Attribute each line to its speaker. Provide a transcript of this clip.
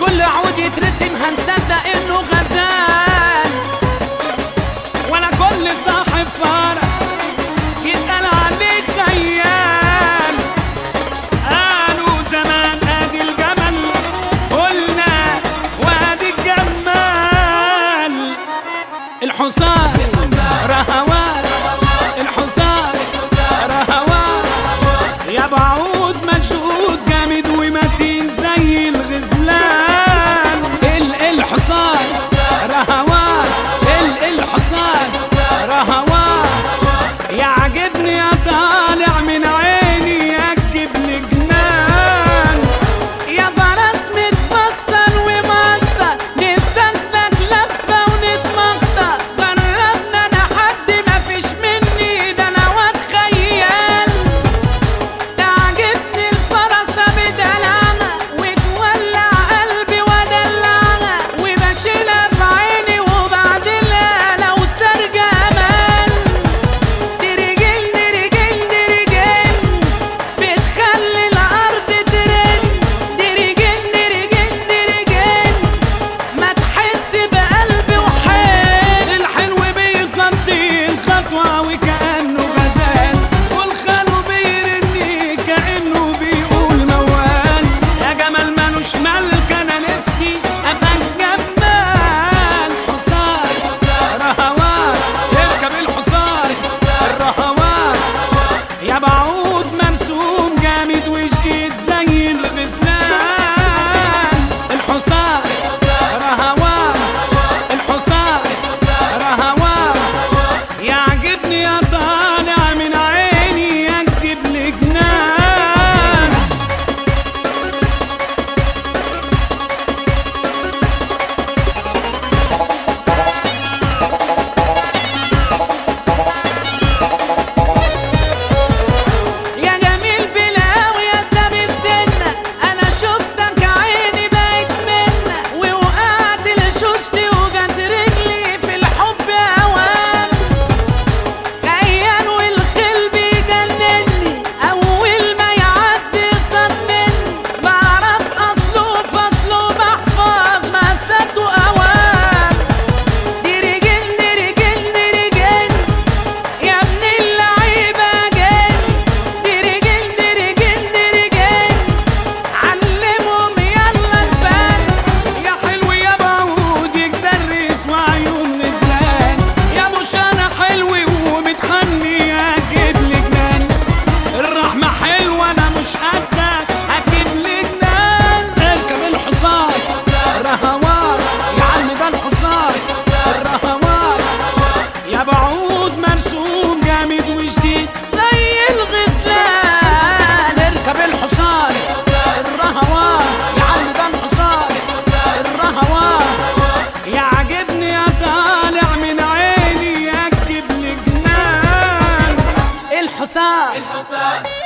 Speaker 1: كل عود يترسم هنصدق انه غزال ولا كل صاحب فرس يتقال عليه خيال قالوا زمان ادي الجمل قلنا وادي الجمال الحصان رهوان الحصان رهوان يا بعود مجهود جامد ومتين زي الغزلان ال الحصان رهوان ال الحصان رهوان يعجبني يا طالع من عيني يجبني جنان يا فرس متفصل ومكسر نفسك لفة ونتمخطر جربنا انا حد مفيش مني ده انا واد خيال تعجبني الفرسة بدلعها وتولع قلبي ودلعها وبشيلها في عيني وبعدلها لو سر جمال ترجل ترجل ترجل بتخلي الأرض ترن ترجل ترجل ترجل ما تحس بقلبي وحيل الحلو بيقضي الخطوة وكأنه غزال والخلو بيرني كأنه بيقول موال يا جمال مالوش ملك أنا نفسي أبقى الجمال حصان رهوان اركب الحصان الرهوان يا بعود مرسوم جامد وجديد زي الغزلان الحصان رهوان الحصان رهوان يعجبني يا طالع من عيني يكتب لي جنان يا جميل بلاوي يا سابق سنة أنا شفتك عيني بقت منة ووقعت لشوشتي وجت رجلي في الحب أوام خيال والخيل بيجنني أول ما يعدي صدمني بعرف أصله فصله بحفظ مأساته أوام ديرجن ديرجن ديرجن يا ابن اللعيبة جن ديرجن ديرجن ديرجن علمهم يلا الفن يا حلو يا بعود يدرس وعيون نزلان يا مش انا حلو ومتحني اجيب لي جنان الرحمة حلوة انا مش قدك اجيب لي جنان اركب الحصان رهوان يا عم ده الحصان الرهوان يا بعود مرسوم جامد وجديد زي الغزلان اركب الحصان الرهوان يا عم ده الحصان الرهوان يعجبني يا طالع من عيني يكتب لي جنان الحصان
Speaker 2: الحصان